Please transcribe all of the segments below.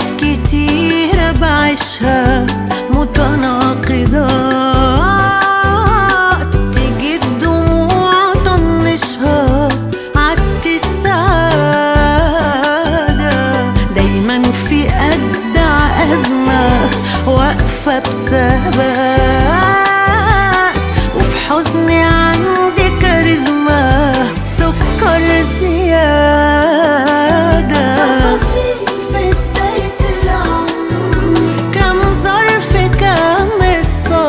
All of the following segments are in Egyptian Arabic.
كتيرة بعيشها متناقضات تيجي الدموع طنشها عدت السعادة دايما في أجدع أزمة واقفة بثبات وفي حزني عندي كاريزما سكر زيادة تفاصيل في بداية العمر كم ظرف كم قصة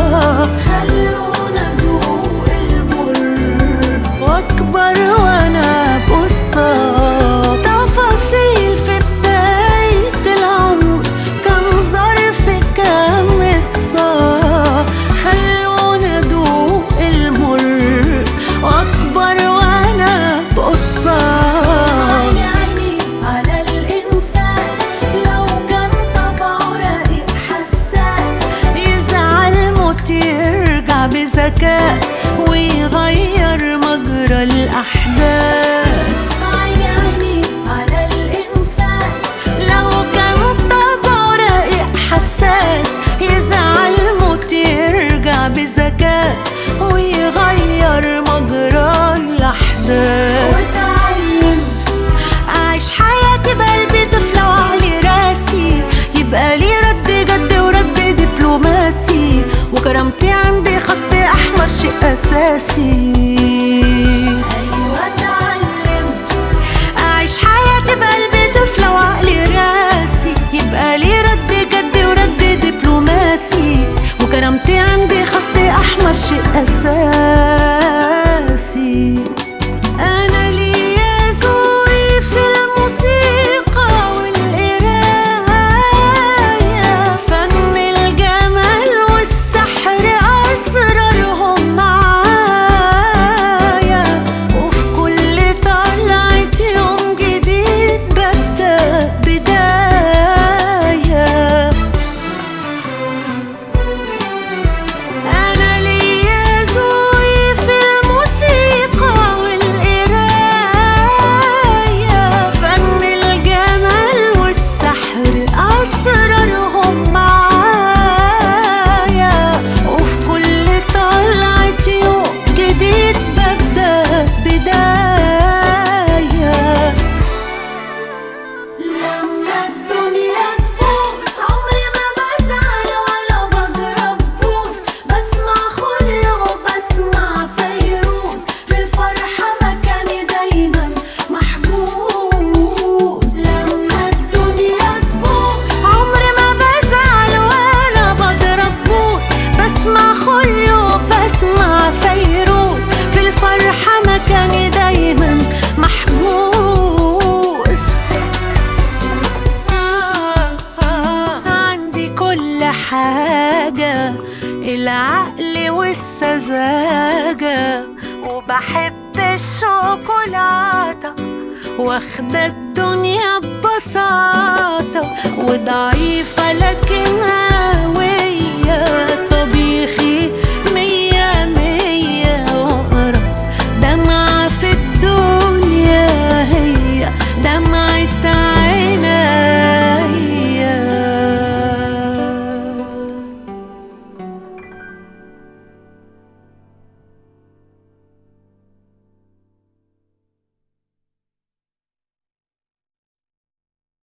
خلونا ندوق المر واكبر وانا بقصة تفاصيل في بداية العمر كم ظرف كم قصة خلونا ندوق المر واكبر وانا بقصة عيني عيني على الانسان لو كان طبعه رقيق حساس يزعل موت يرجع بذكاء ويغير مجرى الاحداث عيني عيني على الانسان لو كان طبعه رقيق حساس يزعل موت يرجع بذكاء ويغير مجرى الاحداث واتعلمت أعيش حياتي بقلبي طفلة وعلي راسي يبقى لي رد جد ورد دبلوماسي وكرامتي عندي خط أحمر شيء أساسي أيوة اتعلمت أعيش حياتي بقلبي طفلة وعقلي راسي يبقى لي رد جد ورد دبلوماسي وكرامتي عندي خط أحمر شيء أساسي أنا ليا ذوقي في الموسيقى والقراية فن الجمال والسحر أسرارهم معايا وفي كل طلعة يوم جديد ببدأ بداية أنا ليا ذوقي في الموسيقى والقراية فن الجمال والسحر أسرارهم معايا وفي كل طلعة يوم جديد ببدأ بداية لما الدنيا تبوظ عمري ما بزعل ولا بضرب بوز بسمع خلق وبسمع فيروز في الفرحة مكاني دايما محجوز لما الدنيا تبوظ عمري ما بزعل ولا بضرب بوز بسمع خلق وبسمع فيروز في الفرحة مكاني دايما محجوز عندي كل حاجة العقل والسذاجة وبحب الشوكولاتة واخدة الدنيا ببساطة وضعيفة لكن